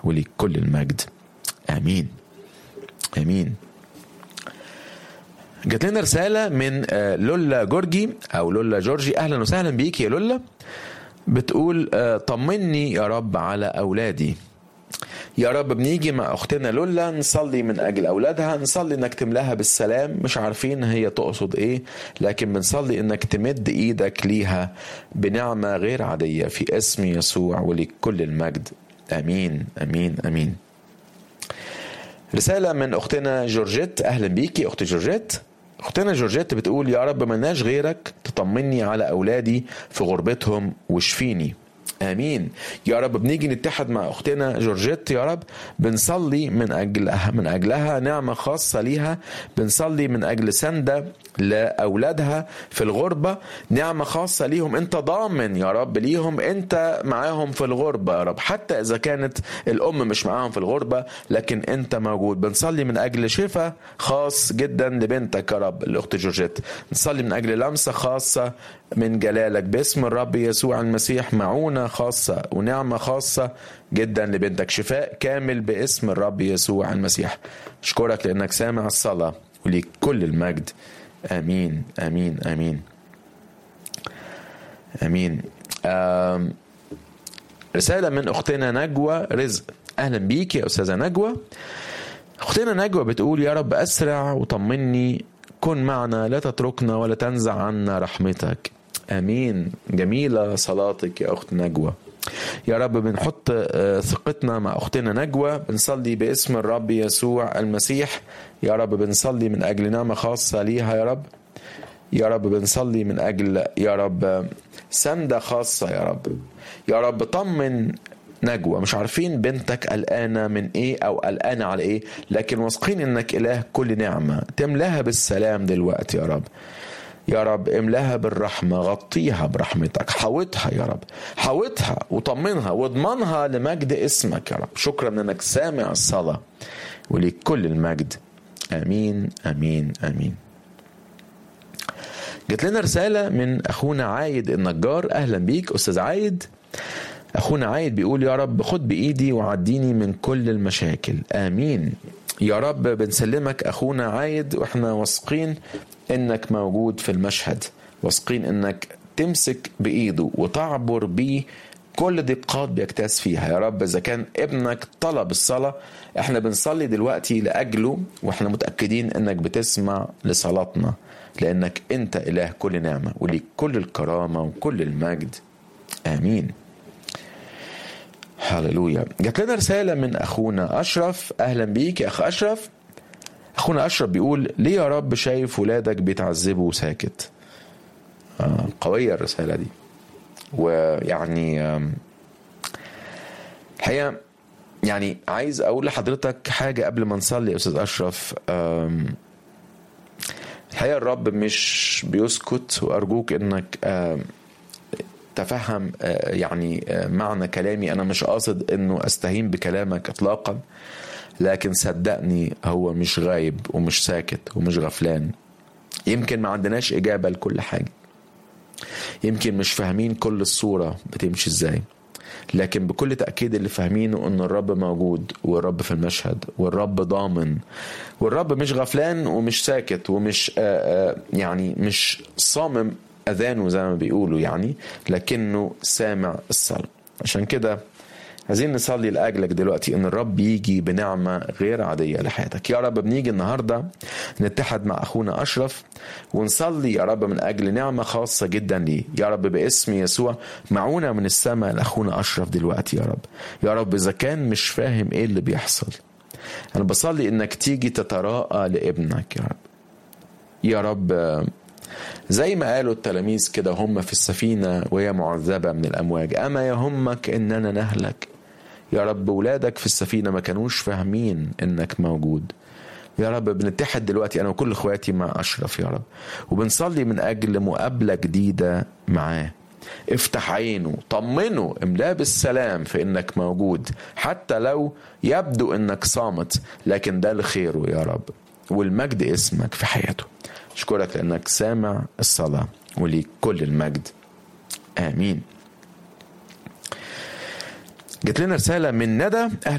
وليك كل المجد امين امين جات لنا رسالة من آه، لولا جورجي أو لولا جورجي أهلا وسهلا بيك يا لولا بتقول آه، طمني يا رب على أولادي يا رب بنيجي مع أختنا لولا نصلي من أجل أولادها نصلي إنك تملاها بالسلام مش عارفين هي تقصد إيه لكن بنصلي إنك تمد إيدك ليها بنعمة غير عادية في اسم يسوع ولكل المجد آمين آمين آمين رسالة من أختنا جورجيت أهلا بيكي أخت جورجيت أختنا جورجيت بتقول يا رب ملناش غيرك تطمني على أولادي في غربتهم واشفيني امين يا رب بنيجي نتحد مع اختنا جورجيت يا رب بنصلي من اجلها من اجلها نعمه خاصه ليها بنصلي من اجل سنده لاولادها في الغربه نعمه خاصه ليهم انت ضامن يا رب ليهم انت معاهم في الغربه يا رب حتى اذا كانت الام مش معاهم في الغربه لكن انت موجود بنصلي من اجل شفاء خاص جدا لبنتك يا رب الاخت جورجيت نصلي من اجل لمسه خاصه من جلالك باسم الرب يسوع المسيح معونه خاصه ونعمه خاصه جدا لبنتك شفاء كامل باسم الرب يسوع المسيح اشكرك لانك سامع الصلاه وليك كل المجد امين امين امين امين آم رساله من اختنا نجوى رزق اهلا بيك يا استاذه نجوى اختنا نجوى بتقول يا رب اسرع وطمني كن معنا لا تتركنا ولا تنزع عنا رحمتك امين جميله صلاتك يا اخت نجوى يا رب بنحط آه، ثقتنا مع اختنا نجوى بنصلي باسم الرب يسوع المسيح يا رب بنصلي من اجل نعمه خاصه ليها يا رب يا رب بنصلي من اجل يا رب سنده خاصه يا رب يا رب طمن نجوى مش عارفين بنتك قلقانه من ايه او قلقانه على ايه لكن واثقين انك اله كل نعمه تملاها بالسلام دلوقتي يا رب يا رب املاها بالرحمة غطيها برحمتك حوطها يا رب حوطها وطمنها واضمنها لمجد اسمك يا رب شكرا انك سامع الصلاة وليك كل المجد امين امين امين جات لنا رسالة من اخونا عايد النجار اهلا بيك استاذ عايد اخونا عايد بيقول يا رب خد بايدي وعديني من كل المشاكل امين يا رب بنسلمك اخونا عايد واحنا واثقين انك موجود في المشهد واثقين انك تمسك بايده وتعبر بيه كل دقات بيجتاز فيها يا رب اذا كان ابنك طلب الصلاه احنا بنصلي دلوقتي لاجله واحنا متاكدين انك بتسمع لصلاتنا لانك انت اله كل نعمه وليك كل الكرامه وكل المجد امين هللويا جات لنا رساله من اخونا اشرف اهلا بيك يا اخ اشرف اخونا اشرف بيقول ليه يا رب شايف ولادك بيتعذبوا وساكت آه قويه الرساله دي ويعني آم، الحقيقه يعني عايز اقول لحضرتك حاجه قبل ما نصلي يا استاذ اشرف آم، الحقيقه الرب مش بيسكت وارجوك انك آم، تفهم آه، يعني آه، معنى كلامي انا مش قاصد انه استهين بكلامك اطلاقا لكن صدقني هو مش غايب ومش ساكت ومش غفلان يمكن ما عندناش اجابه لكل حاجه يمكن مش فاهمين كل الصوره بتمشي ازاي لكن بكل تأكيد اللي فاهمينه أن الرب موجود والرب في المشهد والرب ضامن والرب مش غفلان ومش ساكت ومش آآ آآ يعني مش صامم أذانه زي ما بيقولوا يعني لكنه سامع الصلاة عشان كده عايزين نصلي لاجلك دلوقتي ان الرب يجي بنعمه غير عاديه لحياتك يا رب بنيجي النهارده نتحد مع اخونا اشرف ونصلي يا رب من اجل نعمه خاصه جدا ليه يا رب باسم يسوع معونا من السماء لاخونا اشرف دلوقتي يا رب يا رب اذا كان مش فاهم ايه اللي بيحصل انا بصلي انك تيجي تتراءى لابنك يا رب يا رب زي ما قالوا التلاميذ كده هم في السفينة وهي معذبة من الأمواج أما يهمك إننا نهلك يا رب ولادك في السفينة ما كانوش فاهمين إنك موجود يا رب بنتحد دلوقتي أنا وكل إخواتي مع أشرف يا رب وبنصلي من أجل مقابلة جديدة معاه افتح عينه طمنه املاه بالسلام في انك موجود حتى لو يبدو انك صامت لكن ده لخيره يا رب والمجد اسمك في حياته اشكرك لانك سامع الصلاه وليك كل المجد امين جت لنا رساله من ندى